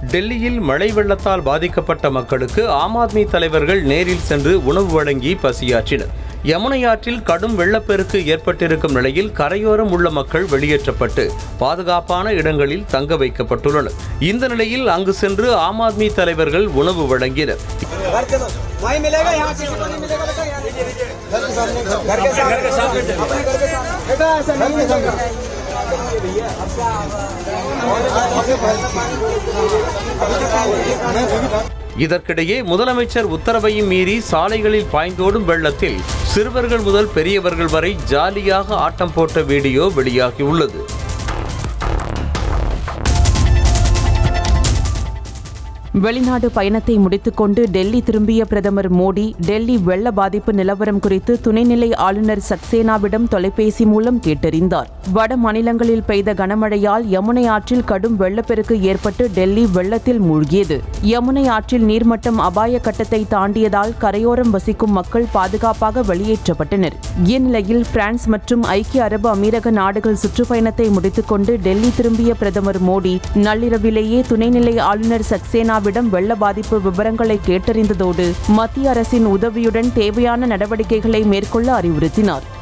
டெல்லியில் மழை வெள்ளத்தால் பாதிக்கப்பட்ட மக்களுக்கு ஆம் ஆத்மி தலைவர்கள் நேரில் சென்று உணவு வழங்கி பசியாற்றினர் யமுனை ஆற்றில் கடும் வெள்ளப்பெருக்கு ஏற்பட்டிருக்கும் நிலையில் கரையோரம் உள்ள மக்கள் வெளியேற்றப்பட்டு பாதுகாப்பான இடங்களில் தங்க வைக்கப்பட்டுள்ளனர் இந்த நிலையில் அங்கு சென்று ஆம் ஆத்மி தலைவர்கள் உணவு வழங்கினர் घर चलो वहीं मिलेगा यहाँ किसी को नहीं मिलेगा बेटा यहाँ लीजिए। घर के सामने घर के सामने अपने घर के सामने बेटा ऐसा नहीं मिलेगा இதற்கிடையே முதலமைச்சர் உத்தரவையும் மீறி சாலைகளில் பாய்ந்தோடும் வெள்ளத்தில் சிறுவர்கள் முதல் பெரியவர்கள் வரை ஜாலியாக ஆட்டம் போட்ட வீடியோ வெளியாகியுள்ளது வெளிநாடு பயணத்தை முடித்துக்கொண்டு டெல்லி திரும்பிய பிரதமர் மோடி டெல்லி வெள்ள பாதிப்பு நிலவரம் குறித்து துணைநிலை ஆளுநர் சக்சேனாவிடம் தொலைபேசி மூலம் கேட்டறிந்தார் வட மாநிலங்களில் பெய்த கனமழையால் யமுனை ஆற்றில் கடும் வெள்ளப்பெருக்கு ஏற்பட்டு டெல்லி வெள்ளத்தில் மூழ்கியது யமுனை ஆற்றில் நீர்மட்டம் அபாய கட்டத்தை தாண்டியதால் கரையோரம் வசிக்கும் மக்கள் பாதுகாப்பாக வெளியேற்றப்பட்டனர் இந்நிலையில் பிரான்ஸ் மற்றும் ஐக்கிய அரபு அமீரக நாடுகள் சுற்றுப்பயணத்தை முடித்துக்கொண்டு டெல்லி திரும்பிய பிரதமர் மோடி நள்ளிரவிலேயே துணைநிலை ஆளுநர் சக்சேனாவிடம் வெள்ள பாதிப்பு விவரங்களை கேட்டறிந்ததோடு மத்திய அரசின் உதவியுடன் தேவையான நடவடிக்கைகளை மேற்கொள்ள அறிவுறுத்தினார்